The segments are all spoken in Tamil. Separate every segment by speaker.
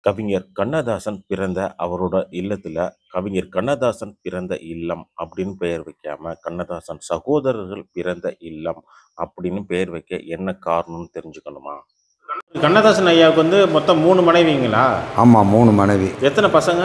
Speaker 1: கவிஞர் கண்ணதாசன் பிறந்த அவரோட இல்லத்துல கவிஞர் கண்ணதாசன் பிறந்த இல்லம் அப்படின்னு பெயர் வைக்காம கண்ணதாசன் சகோதரர்கள் பிறந்த இல்லம் அப்படின்னு பெயர் வைக்க என்ன காரணம்னு தெரிஞ்சுக்கணுமா
Speaker 2: கண்ணதாசன் ஐயாவுக்கு வந்து மொத்தம் மூணு மனைவிங்களா
Speaker 3: ஆமாம் மூணு மனைவி
Speaker 2: எத்தனை பசங்க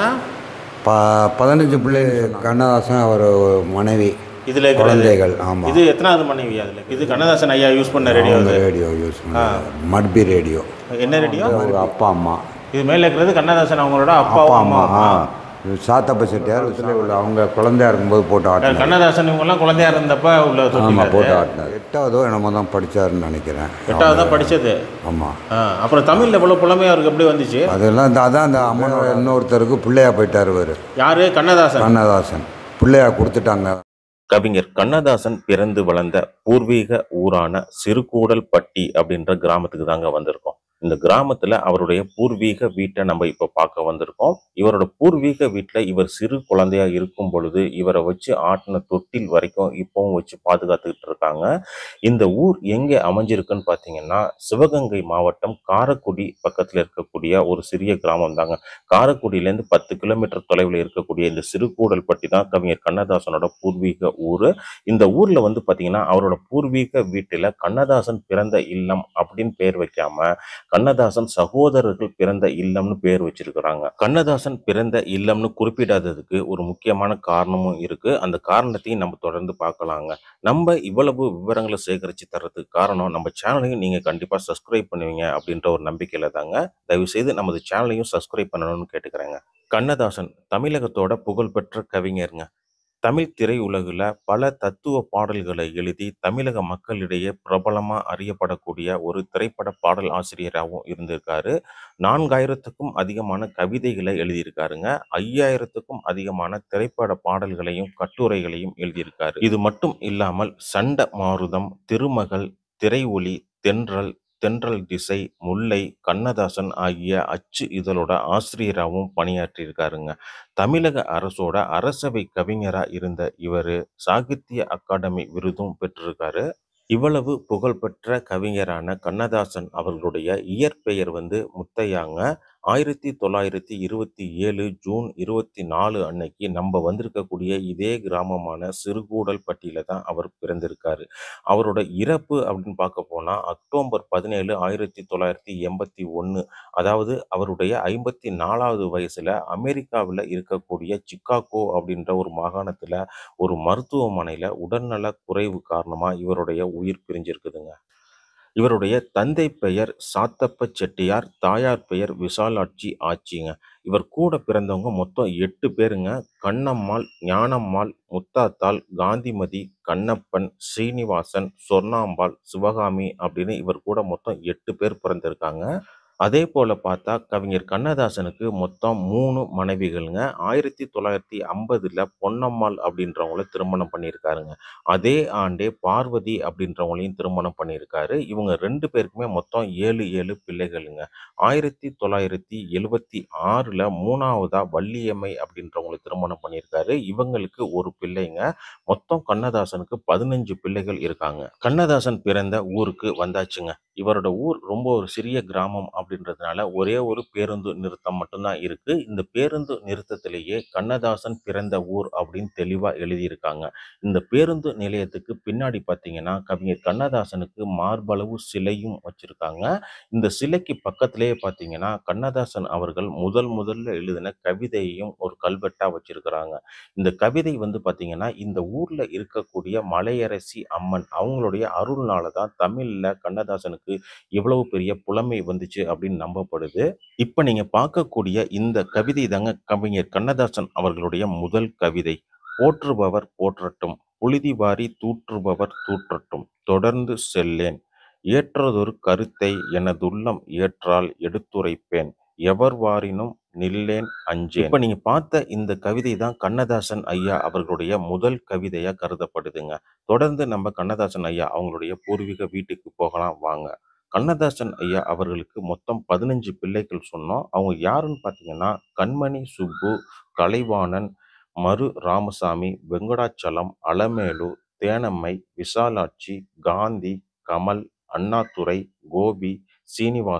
Speaker 3: ப பதினஞ்சு பிள்ளை கண்ணதாசன் அவர் மனைவி
Speaker 2: இதுல இருக்கிறது
Speaker 3: குழந்தைகள் ஆமாம்
Speaker 2: இது எத்தனாவது மனைவி அதுல இது கண்ணதாசன் ஐயா யூஸ் பண்ண ரேடியோ
Speaker 3: அவங்க
Speaker 2: இது
Speaker 3: ரேடியோ யூஸ் பண்ண மட்பி ரேடியோ
Speaker 2: என்ன ரேடியோ
Speaker 3: ஒரு அப்பா அம்மா
Speaker 2: இது மேல இருக்கிறது கண்ணதாசன் அவங்களோட
Speaker 3: அப்பா
Speaker 2: அப்பாவும்
Speaker 3: அம்மா ஆ
Speaker 2: அம்மாவும்
Speaker 3: இது சாத்தப்ப செட்டியார் இதுல உள்ள அவங்க குழந்தையா இருக்கும்போது போட்டு ஆட்டினார்
Speaker 2: கண்ணதாசன் இவங்க எல்லாம் குழந்தையா இருந்தப்ப உள்ள
Speaker 3: ஆமாம்
Speaker 2: தொட்டில்
Speaker 3: போட்டு ஆட்டினார் எட்டாவதோ என்னமோ தான் படித்தாருன்னு நினைக்கிறேன்
Speaker 2: எட்டாவது தான் படிச்சது
Speaker 3: ஆமாம்
Speaker 2: ஆ, அப்புறம் தமிழ்ல இவ்வளவு புலமையா அவருக்கு எப்படி வந்துச்சு
Speaker 3: அதெல்லாம் இந்த அதான் அந்த அம்மனோட இன்னொருத்தருக்கு பிள்ளையா போயிட்டார் இவர்
Speaker 2: யாரு கண்ணதாசன்
Speaker 3: கண்ணதாசன் பிள்ளையா கொடுத்துட்டாங்க
Speaker 1: கவிஞர் கண்ணதாசன் பிறந்து வளர்ந்த பூர்வீக ஊரான சிறுகூடல்பட்டி அப்படின்ற கிராமத்துக்கு தாங்க வந்திருக்கோம் இந்த கிராமத்துல அவருடைய பூர்வீக வீட்டை நம்ம இப்ப பார்க்க வந்திருக்கோம் இவரோட பூர்வீக வீட்டுல இவர் சிறு குழந்தையா இருக்கும் பொழுது இவரை வச்சு ஆட்டின தொட்டில் வரைக்கும் இப்பவும் வச்சு பாதுகாத்துக்கிட்டு இருக்காங்க இந்த ஊர் எங்க அமைஞ்சிருக்குன்னு பாத்தீங்கன்னா சிவகங்கை மாவட்டம் காரக்குடி பக்கத்துல இருக்கக்கூடிய ஒரு சிறிய கிராமம் தாங்க காரக்குடியிலேருந்து பத்து கிலோமீட்டர் தொலைவில் இருக்கக்கூடிய இந்த சிறுகூடல்பட்டி தான் கவிஞர் கண்ணதாசனோட பூர்வீக ஊர் இந்த ஊர்ல வந்து பாத்தீங்கன்னா அவரோட பூர்வீக வீட்டுல கண்ணதாசன் பிறந்த இல்லம் அப்படின்னு பேர் வைக்காம கண்ணதாசன் சகோதரர்கள் பிறந்த இல்லம்னு பேர் வச்சிருக்கிறாங்க கண்ணதாசன் பிறந்த இல்லம்னு குறிப்பிடாததுக்கு ஒரு முக்கியமான காரணமும் இருக்கு அந்த காரணத்தையும் நம்ம தொடர்ந்து பார்க்கலாங்க நம்ம இவ்வளவு விவரங்களை சேகரித்து தர்றதுக்கு காரணம் நம்ம சேனலையும் நீங்கள் கண்டிப்பாக சப்ஸ்கிரைப் பண்ணுவீங்க அப்படின்ற ஒரு நம்பிக்கையில் தாங்க தயவு செய்து நமது சேனலையும் சப்ஸ்கிரைப் பண்ணணும்னு கேட்டுக்கிறேங்க கண்ணதாசன் தமிழகத்தோட புகழ்பெற்ற கவிஞருங்க தமிழ் திரையுலகில் பல தத்துவ பாடல்களை எழுதி தமிழக மக்களிடையே பிரபலமாக அறியப்படக்கூடிய ஒரு திரைப்பட பாடல் ஆசிரியராகவும் இருந்திருக்காரு நான்காயிரத்துக்கும் அதிகமான கவிதைகளை எழுதியிருக்காருங்க ஐயாயிரத்துக்கும் அதிகமான திரைப்பட பாடல்களையும் கட்டுரைகளையும் எழுதியிருக்காரு இது மட்டும் இல்லாமல் சண்ட மாருதம் திருமகள் திரை ஒளி தென்றல் தென்றல் திசை முல்லை கண்ணதாசன் ஆகிய அச்சு இதழோட ஆசிரியராகவும் பணியாற்றியிருக்காருங்க தமிழக அரசோட அரசவை கவிஞரா இருந்த இவர் சாகித்ய அகாடமி விருதும் பெற்றிருக்காரு இவ்வளவு புகழ்பெற்ற கவிஞரான கண்ணதாசன் அவர்களுடைய இயற்பெயர் வந்து முத்தையாங்க ஆயிரத்தி தொள்ளாயிரத்தி இருபத்தி ஏழு ஜூன் இருபத்தி நாலு அன்னைக்கு நம்ம வந்திருக்கக்கூடிய இதே கிராமமான சிறுகூடல்பட்டியில தான் அவர் பிறந்திருக்காரு அவரோட இறப்பு அப்படின்னு பார்க்க போனா அக்டோபர் பதினேழு ஆயிரத்தி தொள்ளாயிரத்தி எண்பத்தி ஒன்று அதாவது அவருடைய ஐம்பத்தி நாலாவது வயசுல அமெரிக்காவில் இருக்கக்கூடிய சிக்காகோ அப்படின்ற ஒரு மாகாணத்துல ஒரு மருத்துவமனையில உடல்நல குறைவு காரணமா இவருடைய உயிர் பிரிஞ்சிருக்குதுங்க இவருடைய தந்தை பெயர் சாத்தப்ப செட்டியார் தாயார் பெயர் விசாலாட்சி ஆச்சிங்க இவர் கூட பிறந்தவங்க மொத்தம் எட்டு பேருங்க கண்ணம்மாள் ஞானம்மாள் முத்தாத்தாள் காந்திமதி கண்ணப்பன் ஸ்ரீனிவாசன் சொர்ணாம்பாள் சிவகாமி அப்படின்னு இவர் கூட மொத்தம் எட்டு பேர் பிறந்திருக்காங்க அதே போல பார்த்தா கவிஞர் கண்ணதாசனுக்கு மொத்தம் மூணு மனைவிகள்ங்க ஆயிரத்தி தொள்ளாயிரத்தி ஐம்பதுல பொன்னம்மாள் அப்படின்றவங்கள திருமணம் பண்ணியிருக்காருங்க அதே ஆண்டே பார்வதி அப்படின்றவங்களையும் திருமணம் பண்ணியிருக்காரு இவங்க ரெண்டு பேருக்குமே மொத்தம் ஏழு ஏழு பிள்ளைகளுங்க ஆயிரத்தி தொள்ளாயிரத்தி எழுவத்தி ஆறுல மூணாவதா வள்ளியம்மை அப்படின்றவங்களை திருமணம் பண்ணியிருக்காரு இவங்களுக்கு ஒரு பிள்ளைங்க மொத்தம் கண்ணதாசனுக்கு பதினஞ்சு பிள்ளைகள் இருக்காங்க கண்ணதாசன் பிறந்த ஊருக்கு வந்தாச்சுங்க இவரோட ஊர் ரொம்ப ஒரு சிறிய கிராமம் அப்படின்றதுனால ஒரே ஒரு பேருந்து நிறுத்தம் மட்டும்தான் இருக்கு இந்த பேருந்து நிறுத்தத்திலேயே கண்ணதாசன் பிறந்த ஊர் அப்படின்னு தெளிவா எழுதியிருக்காங்க இந்த பேருந்து நிலையத்துக்கு பின்னாடி பார்த்தீங்கன்னா கவிஞர் கண்ணதாசனுக்கு மார்பளவு சிலையும் வச்சிருக்காங்க இந்த சிலைக்கு பக்கத்திலேயே பார்த்தீங்கன்னா கண்ணதாசன் அவர்கள் முதல் முதல்ல எழுதின கவிதையையும் ஒரு கல்வெட்டா வச்சிருக்கிறாங்க இந்த கவிதை வந்து பார்த்தீங்கன்னா இந்த ஊர்ல இருக்கக்கூடிய மலையரசி அம்மன் அவங்களுடைய அருள்னால தான் தமிழ்ல கண்ணதாசனுக்கு இவ்வளவு பெரிய புலமை வந்துச்சு அப்படின்னு நம்பப்படுது இப்ப நீங்க பார்க்கக்கூடிய இந்த கவிதை தாங்க கவிஞர் கண்ணதாசன் அவர்களுடைய முதல் கவிதை போற்றுபவர் போற்றட்டும் புழுதி வாரி தூற்றுபவர் தூற்றட்டும் தொடர்ந்து செல்லேன் ஏற்றதொரு கருத்தை எனதுள்ளம் ஏற்றால் எடுத்துரைப்பேன் எவர் வாரினும் நில்லேன் அஞ்சேன் இப்ப நீங்க பார்த்த இந்த கவிதை தான் கண்ணதாசன் ஐயா அவர்களுடைய முதல் கவிதையா கருதப்படுதுங்க தொடர்ந்து நம்ம கண்ணதாசன் ஐயா அவங்களுடைய பூர்வீக வீட்டுக்கு போகலாம் வாங்க கண்ணதாசன் ஐயா அவர்களுக்கு மொத்தம் பதினஞ்சு பிள்ளைகள் சொன்னோம் அவங்க யாருன்னு பார்த்தீங்கன்னா கண்மணி சுப்பு கலைவாணன் மரு ராமசாமி வெங்கடாச்சலம் அலமேலு தேனம்மை விசாலாட்சி காந்தி கமல் அண்ணாதுரை கோபி சீனிவாசன்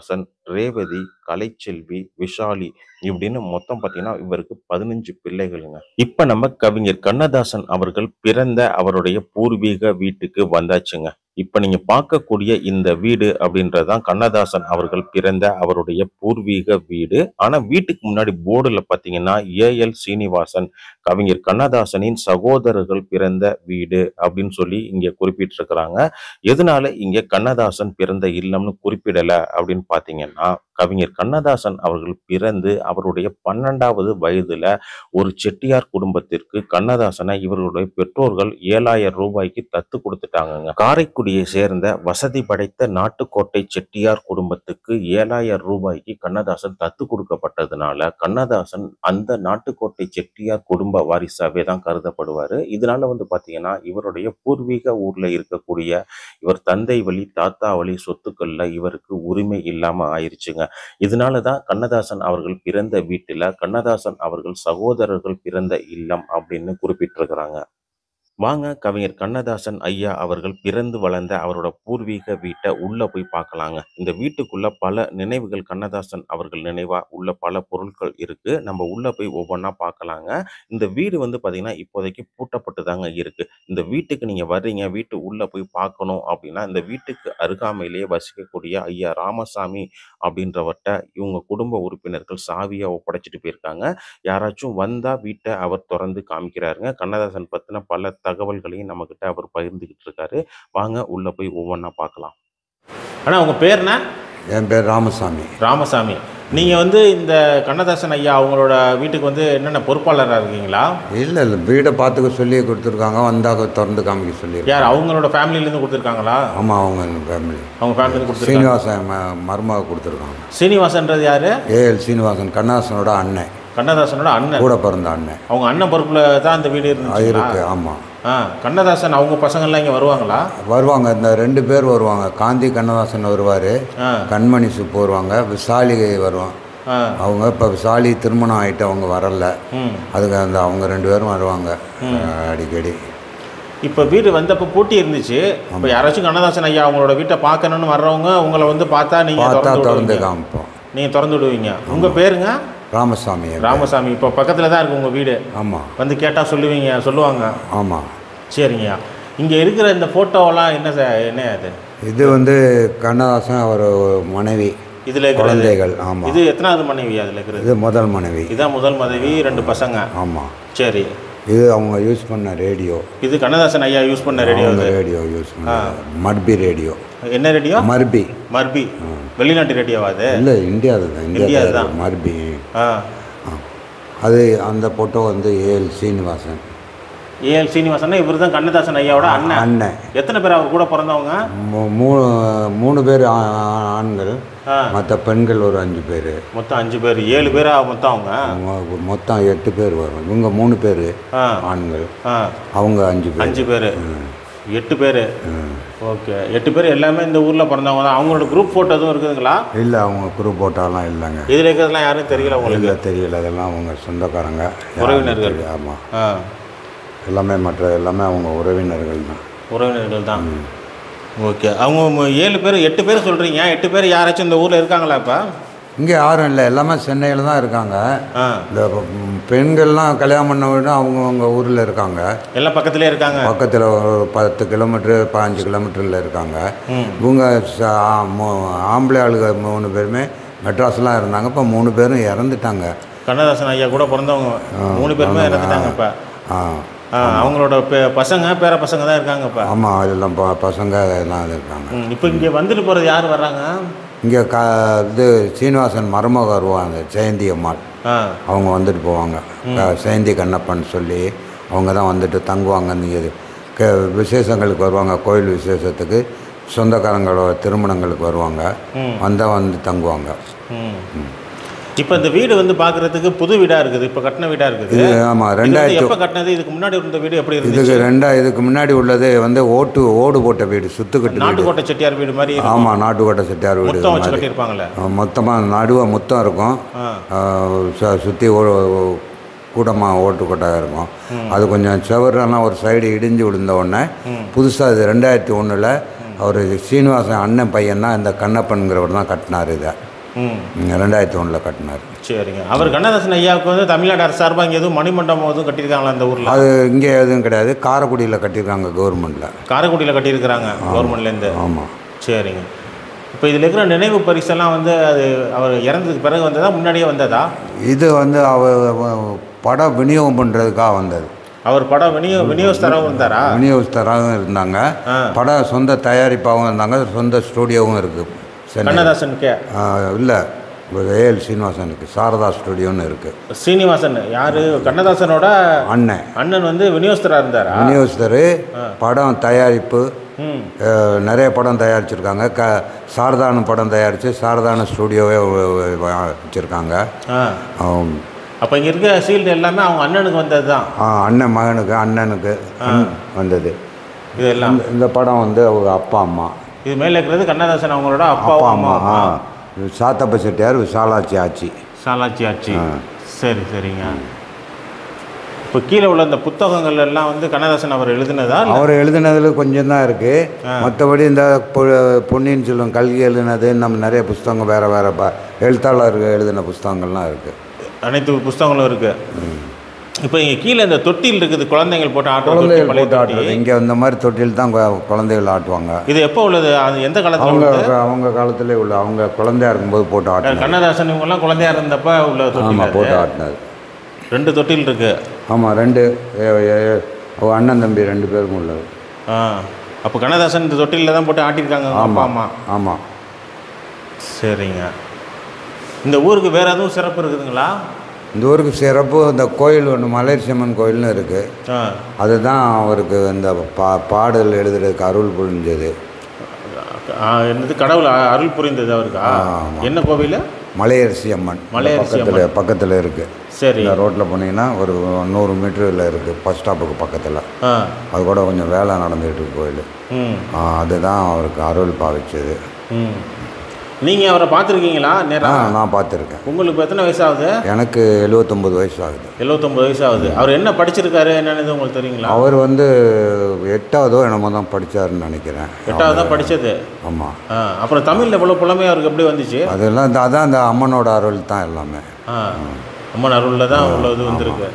Speaker 1: ரேவதி கலைச்செல்வி விஷாலி இப்படின்னு மொத்தம் பார்த்தீங்கன்னா இவருக்கு பதினஞ்சு பிள்ளைகளுங்க இப்ப நம்ம கவிஞர் கண்ணதாசன் அவர்கள் பிறந்த அவருடைய பூர்வீக வீட்டுக்கு வந்தாச்சுங்க இப்ப நீங்க பார்க்கக்கூடிய இந்த வீடு அப்படின்றதுதான் கண்ணதாசன் அவர்கள் பிறந்த அவருடைய பூர்வீக வீடு ஆனா வீட்டுக்கு முன்னாடி போர்டுல பாத்தீங்கன்னா ஏஎல் சீனிவாசன் கவிஞர் கண்ணதாசனின் சகோதரர்கள் பிறந்த வீடு அப்படின்னு சொல்லி இங்க குறிப்பிட்டிருக்கிறாங்க எதனால இங்க கண்ணதாசன் பிறந்த இல்லம்னு குறிப்பிடல அப்படின்னு பாத்தீங்கன்னா கவிஞர் கண்ணதாசன் அவர்கள் பிறந்து அவருடைய பன்னெண்டாவது வயதுல ஒரு செட்டியார் குடும்பத்திற்கு கண்ணதாசனை இவர்களுடைய பெற்றோர்கள் ஏழாயிரம் ரூபாய்க்கு தத்து கொடுத்துட்டாங்கங்க காரைக்குடியை சேர்ந்த வசதி படைத்த நாட்டுக்கோட்டை செட்டியார் குடும்பத்துக்கு ஏழாயிரம் ரூபாய்க்கு கண்ணதாசன் தத்து கொடுக்கப்பட்டதுனால கண்ணதாசன் அந்த நாட்டுக்கோட்டை செட்டியார் குடும்ப வாரிசாவே தான் கருதப்படுவாரு இதனால வந்து பாத்தீங்கன்னா இவருடைய பூர்வீக ஊர்ல இருக்கக்கூடிய இவர் தந்தை வழி தாத்தா வழி சொத்துக்கள்ல இவருக்கு உரிமை இல்லாம ஆயிருச்சுங்க இதனால தான் கண்ணதாசன் அவர்கள் பிறந்த வீட்டுல கண்ணதாசன் அவர்கள் சகோதரர்கள் பிறந்த இல்லம் அப்படின்னு குறிப்பிட்டிருக்கிறாங்க வாங்க கவிஞர் கண்ணதாசன் ஐயா அவர்கள் பிறந்து வளர்ந்த அவரோட பூர்வீக வீட்டை உள்ள போய் பார்க்கலாங்க இந்த வீட்டுக்குள்ள பல நினைவுகள் கண்ணதாசன் அவர்கள் நினைவா உள்ள பல பொருட்கள் இருக்கு நம்ம உள்ள போய் ஒவ்வொன்றா பார்க்கலாங்க இந்த வீடு வந்து பாத்தீங்கன்னா இப்போதைக்கு பூட்டப்பட்டு தாங்க இருக்கு இந்த வீட்டுக்கு நீங்க வர்றீங்க வீட்டு உள்ள போய் பார்க்கணும் அப்படின்னா இந்த வீட்டுக்கு அருகாமையிலேயே வசிக்கக்கூடிய ஐயா ராமசாமி அப்படின்றவர்கிட்ட இவங்க குடும்ப உறுப்பினர்கள் சாவியை ஒப்படைச்சிட்டு போயிருக்காங்க யாராச்சும் வந்தா வீட்டை அவர் திறந்து காமிக்கிறாருங்க கண்ணதாசன் பத்தின பல தகவல்களையும் நம்மக்கிட்ட அவர் பகிர்ந்துகிட்டு இருக்காரு வாங்க உள்ள போய் ஒவ்வொன்றா பார்க்கலாம்
Speaker 2: ஆனால் உங்கள் பேர்னா
Speaker 3: என் பேர் ராமசாமி
Speaker 2: ராமசாமி நீங்கள் வந்து இந்த கண்ணதாசன் ஐயா அவங்களோட வீட்டுக்கு வந்து என்னென்ன பொறுப்பாளராக இருக்கீங்களா
Speaker 3: இல்லை இல்லை வீடை பார்த்துக்க சொல்லி கொடுத்துருக்காங்க வந்தாக்க திறந்து காமிக்க சொல்லியிருக்காங்க
Speaker 2: யார் அவங்களோட ஃபேமிலியிலேருந்து கொடுத்துருக்காங்களா
Speaker 3: ஆமாம் அவங்க ஃபேமிலி
Speaker 2: அவங்க ஃபேமிலியிலேருந்து கொடுத்துருக்காங்க
Speaker 3: சீனிவாசன் ம மருமக கொடுத்துருக்காங்க
Speaker 2: சீனிவாசன்றது யார்
Speaker 3: ஏஎல் சீனிவாசன் கண்ணாசனோட அண்ணன்
Speaker 2: கண்ணதாசனோட அண்ணன்
Speaker 3: கூட பிறந்த அண்ணன்
Speaker 2: அவங்க அண்ணன் பொறுப்பில் தான் அந்த வீடு
Speaker 3: அது
Speaker 2: இருந்துச்சு
Speaker 3: இருக்கு ஆமாம்
Speaker 2: ஆ கண்ணதாசன் அவங்க பசங்கள்லாம் இங்கே வருவாங்களா
Speaker 3: வருவாங்க இந்த ரெண்டு பேர் வருவாங்க காந்தி கண்ணதாசன் வருவார்
Speaker 2: ஆ
Speaker 3: கண்மணி சுப்பு வருவாங்க விசாலி வருவான்
Speaker 2: ஆ
Speaker 3: அவங்க இப்போ விசாலி திருமணம் ஆகிட்டு அவங்க வரல
Speaker 2: ம்
Speaker 3: அதுக்கு அந்த அவங்க ரெண்டு பேரும் வருவாங்க அடிக்கடி
Speaker 2: இப்போ வீடு வந்தப்போ பூட்டி இருந்துச்சு இப்போ யாராச்சும் கண்ணதாசன் ஐயா அவங்களோட வீட்டை பார்க்கணும்னு வர்றவங்க உங்களை வந்து பார்த்தா நீங்கள்
Speaker 3: பார்த்தா
Speaker 2: திறந்து
Speaker 3: திறந்து
Speaker 2: விடுவீங்க
Speaker 3: காமிப்போம்
Speaker 2: நீங்கள் திறந்து விடுவீங்க உங்கள் பேருங்க
Speaker 3: ராமசாமி
Speaker 2: ராமசாமி இப்போ பக்கத்தில் தான் இருக்கு உங்கள் வீடு
Speaker 3: ஆமாம்
Speaker 2: வந்து கேட்டால் சொல்லுவீங்க சொல்லுவாங்க
Speaker 3: ஆமாம்
Speaker 2: சரிங்கய்யா இங்கே இருக்கிற இந்த ஃபோட்டோவெல்லாம் என்ன சார் என்ன அது
Speaker 3: இது வந்து கண்ணதாசன் அவர் மனைவி
Speaker 2: இதில் இருக்கிறது
Speaker 3: குழந்தைகள் ஆமாம்
Speaker 2: இது எத்தனாவது மனைவி அதில் இருக்கிறது
Speaker 3: இது முதல் மனைவி
Speaker 2: இதான் முதல் மனைவி ரெண்டு பசங்க
Speaker 3: ஆமாம்
Speaker 2: சரி
Speaker 3: இது அவங்க யூஸ் பண்ண ரேடியோ
Speaker 2: இது கண்ணதாசன் ஐயா யூஸ் பண்ண ரேடியோ
Speaker 3: அவங்க ரேடியோ யூஸ் பண்ண மர்பி ரேடியோ
Speaker 2: என்ன ரேடியோ
Speaker 3: மர்பி
Speaker 2: மர்பி வெளிநாட்டு ரேடியோவா அது
Speaker 3: இல்லை இந்தியாவில் தான்
Speaker 2: இந்தியா
Speaker 3: இந்தியா
Speaker 2: தான்.
Speaker 3: மர்பி
Speaker 2: ஆ
Speaker 3: ஆ. அது அந்த ஃபோட்டோ வந்து ஏஎல் சீனிவாசன்
Speaker 2: ஏஎல் சீனிவாசன் இவர் தான் கண்ணதாசன் ஐயாவோட அண்ணன்
Speaker 3: அண்ணன்
Speaker 2: எத்தனை பேர் அவர் கூட பிறந்தவங்க
Speaker 3: மூ- மூணு மூணு பேர் ஆ- ஆ- ஆண்கள்
Speaker 2: ஆ
Speaker 3: மற்ற பெண்கள் ஒரு அஞ்சு பேர்
Speaker 2: மொத்தம் அஞ்சு பேர் ஏழு பேரா மொத்தம் அவங்க
Speaker 3: மொத்தம் எட்டு பேர் வரும் இவங்க மூணு பேர்
Speaker 2: ஆ
Speaker 3: ஆண்கள்
Speaker 2: ஆ
Speaker 3: அவங்க அஞ்சு பேர்
Speaker 2: அஞ்சு பேர் எட்டு பேர் ஓகே எட்டு பேர் எல்லாமே இந்த ஊரில் பிறந்தவங்க தான் அவங்களோட குரூப் ஃபோட்டோ எதுவும் இருக்குதுங்களா
Speaker 3: இல்லை அவங்க குரூப் போட்டாலாம் இல்லைங்க
Speaker 2: இதில் இருக்கிறதுலாம் யாரும் தெரியல உங்களுக்கு
Speaker 3: இல்லை தெரியல அதெல்லாம் அவங்க சொந்தக்காரங்க
Speaker 2: உறவினர்கள்.
Speaker 3: ஆமாம்
Speaker 2: ஆ
Speaker 3: எல்லாமே மற்ற எல்லாமே அவங்க உறவினர்கள் தான்
Speaker 2: உறவினர்கள் தான் ஓகே அவங்க மு- ஏழு பேர் எட்டு பேர் சொல்கிறீங்க எட்டு பேர் யாராச்சும் இந்த ஊரில் இருக்காங்களா இப்போ
Speaker 3: இங்கே யாரும் இல்லை எல்லாமே சென்னையில் தான் இருக்காங்க
Speaker 2: ஆ
Speaker 3: இந்த ம், பெண்கள்லாம் கல்யாணம் பண்ண விட அவங்கவுங்க ஊரில் இருக்காங்க
Speaker 2: எல்லாம் பக்கத்துலேயே இருக்காங்க
Speaker 3: பக்கத்தில் ஒரு பத்து கிலோமீட்டர் பதினஞ்சு கிலோமீட்டரில் இருக்காங்க
Speaker 2: ம்
Speaker 3: இவங்க ச- ஆ- மூ- ஆம்பளை ஆளுங்க மூணு பேருமே மெட்ராஸ்லாம் இருந்தாங்க இப்போ மூணு பேரும் இறந்துட்டாங்க
Speaker 2: கண்ணதாசன் ஐயா கூட பிறந்தவங்க மூணு பேருமே இறந்துட்டாங்க இப்போ
Speaker 3: ஆ
Speaker 2: ஆ அவங்களோட பெ பசங்க பேர பசங்க தான் இருக்காங்க இப்போ
Speaker 3: ஆமாம் எல்லாம் ப- பசங்க எல்லாம் இருக்காங்க
Speaker 2: ம் இப்போ இங்கே வந்துட்டு போகிறது யார் வர்றாங்க
Speaker 3: இங்கே க இது சீனிவாசன் மருமக வருவாங்க ஜெயந்தி அம்மாள்
Speaker 2: ஆ
Speaker 3: அவங்க வந்துட்டு போவாங்க க- ஜெயந்தி கண்ணப்பன் சொல்லி அவங்க தான் வந்துட்டு தங்குவாங்க நீங்கள் க விசேஷங்களுக்கு வருவாங்க கோயில் விசேஷத்துக்கு சொந்தக்காரங்களோட திருமணங்களுக்கு வருவாங்க
Speaker 2: ம்.
Speaker 3: வந்தால் வந்து தங்குவாங்க
Speaker 2: ம் இப்போ இந்த வீடு வந்து பார்க்குறதுக்கு புது வீடாக இருக்குது இப்போ கட்டின வீடாக இருக்குது
Speaker 3: இது ஆமாம்
Speaker 2: இது வந்து
Speaker 3: ரெண்டாயிரத்து
Speaker 2: எப்போ கட்டினது இதுக்கு முன்னாடி இருந்த வீடு எப்படி இருந்துச்சு
Speaker 3: இதுக்கு ரெண்டா இதுக்கு முன்னாடி உள்ளது வந்து ஓட்டு ஓடு போட்ட வீடு சுத்துக்கட்டு வீடு
Speaker 2: நாட்டுக்கோட்டை செட்டியார் வீடு மாதிரி இருக்கும்.
Speaker 3: ஆமாம் நாட்டுக்கோட்டை செட்டியார் வீடு
Speaker 2: மொத்தம் வச்சு
Speaker 3: மாதிரி
Speaker 2: கட்டியிருப்பாங்களே
Speaker 3: மொத்தமாக நடுவே முத்தம் இருக்கும்
Speaker 2: ஆ
Speaker 3: சுற்றி கூட்டமாக ஓட்டு கொட்டாக இருக்கும் அது கொஞ்சம் செவரெல்லாம் ஒரு சைடு இடிஞ்சு விழுந்த உடனே புதுசாக இது ரெண்டாயிரத்தி ஒன்றில் அவர் சீனிவாசன் அண்ணன் பையன் தான் இந்த கண்ணப்பன்கிறவர் தான் கட்டினார் இதை
Speaker 2: ம்
Speaker 3: ரெண்டாயிரத்தி ஒன்றில் கட்டினார்
Speaker 2: சரிங்க அவர் கண்ணதாசன் ஐயாவுக்கு வந்து தமிழ்நாடு அரசு சார்பாக இங்கே எதுவும் மணிமண்டபம் எதுவும் கட்டியிருக்காங்களா அந்த ஊரில்
Speaker 3: அது இங்கே எதுவும் கிடையாது காரைக்குடியில் கட்டியிருக்காங்க கவர்மெண்ட்டில்
Speaker 2: காரைக்குடியில் கட்டியிருக்கிறாங்க கவர்மெண்ட்லேருந்து
Speaker 3: ஆமாம்
Speaker 2: சரிங்க இப்போ இதில் இருக்கிற நினைவு பரிசெல்லாம் வந்து அது அவர் இறந்ததுக்கு பிறகு வந்ததா முன்னாடியே வந்ததா
Speaker 3: இது வந்து அவ அவ- படம் விநியோகம் பண்ணுறதுக்காக வந்தது
Speaker 2: அவர் படம் விநியோ விநியோகஸ்தராகவும் இருந்தாரா
Speaker 3: விநியோகஸ்தராகவும் இருந்தாங்க
Speaker 2: ஆ.
Speaker 3: படம் சொந்த தயாரிப்பாகவும் இருந்தாங்க சொந்த ஸ்டூடியோவும் இருக்குது சென்னை
Speaker 2: கண்ணதாசனுக்கே
Speaker 3: இல்லை ஏஎல் சீனிவாசனுக்கு சாரதா ஸ்டுடியோன்னு இருக்குது
Speaker 2: சீனிவாசன் யாரு கண்ணதாசனோட
Speaker 3: அண்ணன்
Speaker 2: அண்ணன் வந்து விநியோகஸ்தரா இருந்தாரா
Speaker 3: விநியோகஸ்தர் படம் தயாரிப்பு
Speaker 2: ம்
Speaker 3: அஹ், நிறைய படம் தயாரிச்சிருக்காங்க க சாரதான படம் தயாரித்து சாரதான ஸ்டுடியோவே வச்சுருக்காங்க
Speaker 2: ஆ அப்போ இங்கே இருக்க சீல்டு எல்லாமே அவங்க அண்ணனுக்கு வந்தது தான்
Speaker 3: அண்ணன் மகனுக்கு அண்ணனுக்கு அண்ணன் வந்தது
Speaker 2: இதெல்லாம்
Speaker 3: இந்த- இந்த படம் வந்து அவங்க அப்பா அம்மா
Speaker 2: இது மேலே இருக்கிறது கண்ணதாசன் அவங்களோட
Speaker 3: அப்பா
Speaker 2: அப்பாவும்
Speaker 3: அம்மா
Speaker 2: அம்மா
Speaker 3: ஆ சாத்தப்ப செட்டியார் விசாலாட்சி ஆச்சி
Speaker 2: சாலாச்சி ஆச்சி
Speaker 3: ஆ.
Speaker 2: சரி சரிங்க இப்போ கீழே உள்ள இந்த புத்தகங்கள் எல்லாம் வந்து கண்ணதாசன் அவர் எழுதினதா இல்ல?
Speaker 3: அவர் எழுதினதுல கொஞ்சம் தான் இருக்குது மற்றபடி இந்த பொ- பொன்னியின் செல்வன் கல்வி எழுதினது நம்ம நிறைய புஸ்தகங்கள் வேறு வேறு ப எழுத்தாளர்கள் எழுதின புஸ்தகங்கள்லாம் இருக்குது
Speaker 2: அனைத்து புஸ்தகங்களும் இருக்கு இப்போ இங்கே கீழே இந்த தொட்டில் இருக்குது குழந்தைகள் போட்டு ஆட்டுற தொட்டி,
Speaker 3: குழந்தைகள்
Speaker 2: பழைய
Speaker 3: போட்டு
Speaker 2: தொட்டி.
Speaker 3: ஆட்டுறது இங்கே இந்த மாதிரி தொட்டில் தான் கு- குழந்தைகள் ஆட்டுவாங்க
Speaker 2: இது எப்போ உள்ளது அது எந்த காலத்தில்
Speaker 3: அவங்க
Speaker 2: உள்ளது
Speaker 3: அவங்க காலத்திலே உள்ள அவங்க குழந்தையா இருக்கும்போது போட்டு ஆட்டினது
Speaker 2: கண்ணதாசன் இவங்கெல்லாம் குழந்தையா இருந்தப்ப உள்ள தொட்டில்
Speaker 3: ஆமாம்
Speaker 2: அது.
Speaker 3: போட்டு ஆட்டினது
Speaker 2: ரெண்டு தொட்டில் இருக்கு
Speaker 3: ஆமாம் ரெண்டு ஏ- ஏ- அவங்க அண்ணன் தம்பி ரெண்டு பேருக்கும் உள்ளது
Speaker 2: ஆ அப்போ கண்ணதாசன் இந்த தொட்டிலில் தான் போட்டு ஆட்டியிருக்காங்க அவங்க அப்பா அம்மா
Speaker 3: ஆமாம்
Speaker 2: சரிங்க இந்த ஊருக்கு வேற எதுவும் சிறப்பு இருக்குதுங்களா
Speaker 3: இந்த ஊருக்கு சிறப்பு இந்த கோயில் ஒன்று மலையரசியம்மன் கோயில்னு இருக்குது
Speaker 2: ஆ
Speaker 3: அதுதான் அவருக்கு இந்த பா பாடல் எழுதுறதுக்கு அருள் புரிஞ்சது
Speaker 2: ஆ, என்னது கடவுள் அ- அருள் புரிந்தது அவருக்கா
Speaker 3: ஆமா.
Speaker 2: என்ன கோவில்
Speaker 3: மலையரசி அம்மன்
Speaker 2: மலையரசி
Speaker 3: பக்கத்தில் பக்கத்தில் இருக்குது
Speaker 2: சரி
Speaker 3: இந்த ரோட்டில் போனீங்கன்னா ஒரு நூறு மீட்டரில் இருக்குது பஸ் ஸ்டாப்புக்கு பக்கத்தில்
Speaker 2: ஆ
Speaker 3: அது கூட கொஞ்சம் வேலை நடந்துகிட்டு இருக்கு கோயில்
Speaker 2: ம்
Speaker 3: ஆ, அதுதான் அவருக்கு அருள் பாவிச்சது
Speaker 2: ம் நீங்கள் அவரை பார்த்துருக்கீங்களா
Speaker 3: ஆ
Speaker 2: நேரா
Speaker 3: நான் பார்த்துருக்கேன்
Speaker 2: உங்களுக்கு இப்போ எத்தனை வயசு ஆகுது
Speaker 3: எனக்கு எழுபத்தொம்பது வயசு ஆகுது
Speaker 2: எழுபத்தொம்பது வயசு ஆகுது அவர் என்ன படிச்சிருக்காரு என்னன்னு உங்களுக்கு தெரியுங்களா
Speaker 3: அவர் வந்து எட்டாவதோ என்னமோ தான் படித்தாருன்னு நினைக்கிறேன்
Speaker 2: எட்டாவது தான் படித்தது
Speaker 3: ஆமாம்
Speaker 2: ஆ அப்புறம் தமிழில் இவ்வளோ புலமை அவருக்கு எப்படி வந்துச்சு
Speaker 3: அதெல்லாம் இந்த- அதான் அந்த அம்மனோட அருள் தான் எல்லாமே
Speaker 2: ஆ அம்மன் அருளில் தான் உள்ள இது வந்திருக்கு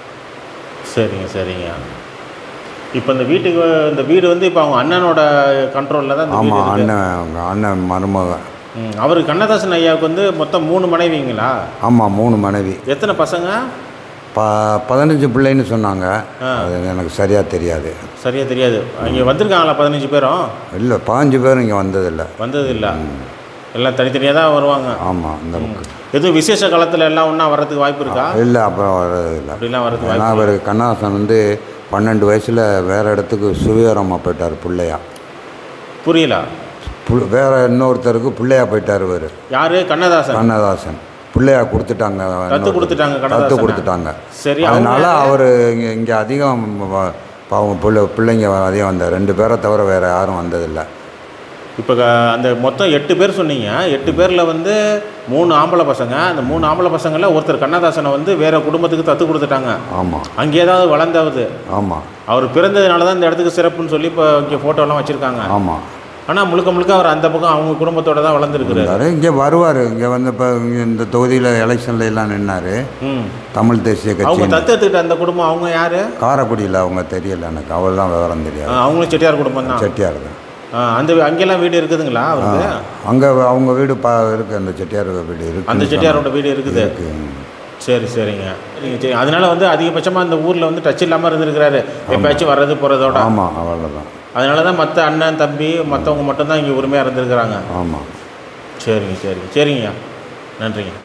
Speaker 2: சரிங்க சரிங்க இப்போ இந்த வீட்டுக்கு இந்த வீடு வந்து இப்போ அவங்க அண்ணனோட கண்ட்ரோலில் தான் இந்த வீடு
Speaker 3: ஆமாம்
Speaker 2: இருக்கு.
Speaker 3: அண்ணன் அவங்க அண்ணன் மருமகன்
Speaker 2: ம் அவருக்கு கண்ணதாசன் ஐயாவுக்கு வந்து மொத்தம் மூணு மனைவிங்களா
Speaker 3: ஆமாம் மூணு மனைவி
Speaker 2: எத்தனை பசங்க
Speaker 3: ப பதினஞ்சு பிள்ளைன்னு சொன்னாங்க
Speaker 2: ஆ.
Speaker 3: அது எனக்கு சரியாக தெரியாது
Speaker 2: சரியா தெரியாது இங்கே வந்திருக்காங்களா பதினஞ்சு பேரும்
Speaker 3: இல்லை பதினஞ்சு பேரும் இங்கே வந்ததில்லை
Speaker 2: வந்தது இல்லை எல்லாம் தனித்தனியாக தான் வருவாங்க
Speaker 3: ஆமாம் இந்த
Speaker 2: எதுவும் விசேஷ காலத்தில் எல்லாம் ஒன்றா வர்றதுக்கு வாய்ப்பு இருக்கா
Speaker 3: இல்லை அப்புறம் வர்றதில்லை
Speaker 2: அப்படிலாம் வர்றதுக்கு
Speaker 3: ஏன்னா
Speaker 2: வாய்ப்பு
Speaker 3: அவர் கண்ணாசன் வந்து பன்னெண்டு வயசில் வேறு இடத்துக்கு சுவீரமாக போயிட்டார் பிள்ளையா
Speaker 2: புரியல
Speaker 3: புல் வேறு இன்னொருத்தருக்கு பிள்ளையா போயிட்டார் இவர்
Speaker 2: யாரு கண்ணதாசன்
Speaker 3: கண்ணதாசன் பிள்ளையா கொடுத்துட்டாங்க
Speaker 2: தத்து
Speaker 3: இன்னொருத்தருக்கு.
Speaker 2: கொடுத்துட்டாங்க
Speaker 3: தத்து
Speaker 2: கண்ணதாசன்
Speaker 3: கொடுத்துட்டாங்க
Speaker 2: சரி
Speaker 3: அதனால
Speaker 2: அவங்க
Speaker 3: அவர் இங்கே இங்கே அதிகம் வ- பாவம் பிள்ளை பிள்ளைங்க அதிகம் வந்தார் ரெண்டு பேரை தவிர வேறு யாரும் வந்ததில்லை
Speaker 2: இப்போ அந்த மொத்தம் எட்டு பேர் சொன்னீங்க எட்டு பேரில் வந்து மூணு ஆம்பளை பசங்க அந்த மூணு ஆம்பளை பசங்களில் ஒருத்தர் கண்ணதாசனை வந்து வேற குடும்பத்துக்கு தத்து கொடுத்துட்டாங்க
Speaker 3: ஆமாம்
Speaker 2: அங்கே ஏதாவது வளர்ந்தாவது
Speaker 3: ஆமாம்
Speaker 2: அவர் பிறந்ததுனால தான் இந்த இடத்துக்கு சிறப்புன்னு சொல்லி இப்போ இங்கே ஃபோட்டோலாம் வச்சுருக்காங்க
Speaker 3: ஆமாம்
Speaker 2: ஆனால் முழுக்க முழுக்க அவர் அந்த பக்கம் அவங்க குடும்பத்தோட தான் வளர்ந்துருக்குறாரு
Speaker 3: இருந்தார் இங்கே வருவார் இங்கே வந்து இப்போ இங்கே இந்த தொகுதியில் எலெக்ஷன்ல எல்லாம் நின்னார்
Speaker 2: ம்
Speaker 3: தமிழ் தேசிய
Speaker 2: அவங்க
Speaker 3: கட்சி
Speaker 2: தத்து எடுத்துக்கிட்ட அந்த குடும்பம் அவங்க யாரு
Speaker 3: காரைக்குடியில் அவங்க தெரியல எனக்கு அவள்லாம் விவரம்
Speaker 2: ஆ,
Speaker 3: தெரியாது
Speaker 2: அவங்களும் செட்டியார் குடும்பம் தான்
Speaker 3: செட்டியார் தான்
Speaker 2: அந்த அங்கெல்லாம் வீடு இருக்குதுங்களா அவருக்கு
Speaker 3: அங்கே அவங்க வீடு பா இருக்குது அந்த செட்டியார் வீடு இருக்கு
Speaker 2: அந்த செட்டியாரோட வீடு இருக்குது
Speaker 3: இருக்கு
Speaker 2: சரி சரிங்க சரிங்க சரி அதனால வந்து அதிகபட்சமாக அந்த ஊரில் வந்து டச் இல்லாமல் இருந்திருக்கிறாரு எப்பயாச்சும் வர்றது போகிறதோட
Speaker 3: ஆமாம் அவ்வளோதான்
Speaker 2: அதனால தான் மற்ற அண்ணன் தம்பி மற்றவங்க மட்டும்தான் இங்கே உரிமையாக இருந்திருக்கிறாங்க
Speaker 3: ஆமாம்
Speaker 2: சரிங்க சரிங்க சரிங்கய்யா நன்றிங்க